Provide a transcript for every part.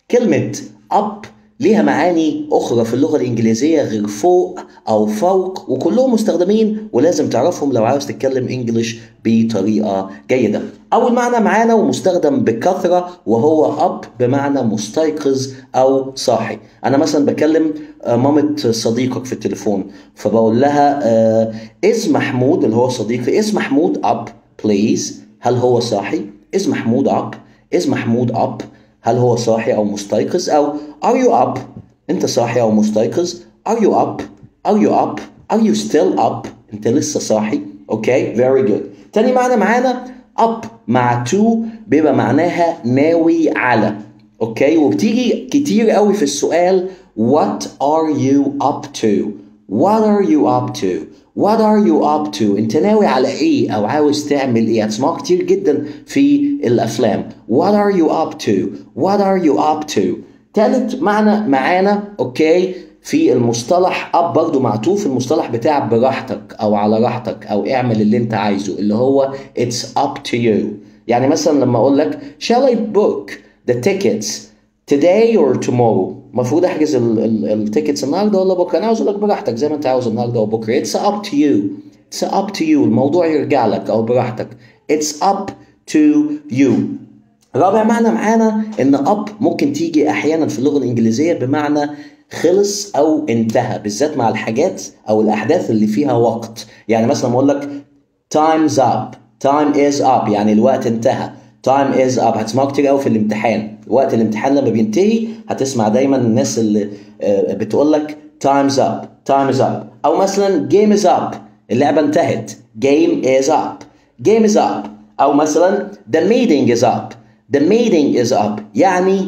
كلمة up ليها معاني أخرى في اللغة الإنجليزية غير فوق أو فوق وكلهم مستخدمين ولازم تعرفهم لو عاوز تتكلم إنجليش بطريقة جيدة أول معنى معانا ومستخدم بكثرة وهو up بمعنى مستيقظ أو صاحي أنا مثلا بكلم آه، مامة صديقك في التليفون فبقول لها آه، إز محمود اللي هو صديقي إز محمود up please هل هو صاحي؟ إز محمود up إز محمود up هل هو صاحي أو مستيقظ أو are you up أنت صاحي أو مستيقظ are you up are you up are you still up أنت لسه صاحي أوكي very good تاني معنى معانا up مع to بيبقى معناها ناوي على أوكي وبتيجي كتير قوي في السؤال what are you up to what are you up to What are you up to؟ أنت ناوي على إيه أو عاوز تعمل إيه؟ هتسمعوا كتير جدا في الأفلام. What are you up to؟ What are you up to؟ تالت معنى معانا أوكي في المصطلح up برضو معطوف في المصطلح بتاع براحتك أو على راحتك أو اعمل اللي أنت عايزه اللي هو it's up to you. يعني مثلا لما أقول لك shall I book the tickets today or tomorrow المفروض احجز التيكتس النهارده ولا بكره انا عاوز اقول لك براحتك زي ما انت عاوز النهارده وبكره اتس اب تو يو اتس اب تو يو الموضوع يرجع لك او براحتك اتس اب تو يو رابع معنى معانا ان اب ممكن تيجي احيانا في اللغه الانجليزيه بمعنى خلص او انتهى بالذات مع الحاجات او الاحداث اللي فيها وقت يعني مثلا اقول لك time's up time is up يعني الوقت انتهى time is up هتسمعوا كتير قوي في الامتحان وقت الامتحان لما بينتهي هتسمع دايما الناس اللي آه، بتقول لك time's up time is up او مثلا game is up اللعبه انتهت game is up game is up او مثلا the meeting is up the meeting is up يعني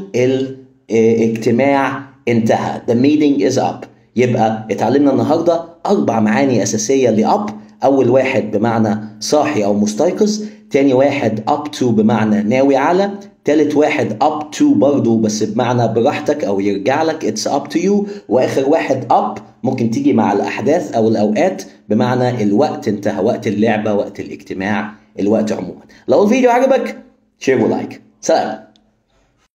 الاجتماع انتهى the meeting is up يبقى اتعلمنا النهارده اربع معاني اساسيه لاب اول واحد بمعنى صاحي او مستيقظ تاني واحد up to بمعنى ناوي على تالت واحد up to برضو بس بمعنى براحتك او يرجع لك it's up to you واخر واحد up ممكن تيجي مع الاحداث او الاوقات بمعنى الوقت انتهى وقت اللعبه وقت الاجتماع الوقت عموما لو الفيديو عجبك شير ولايك سلام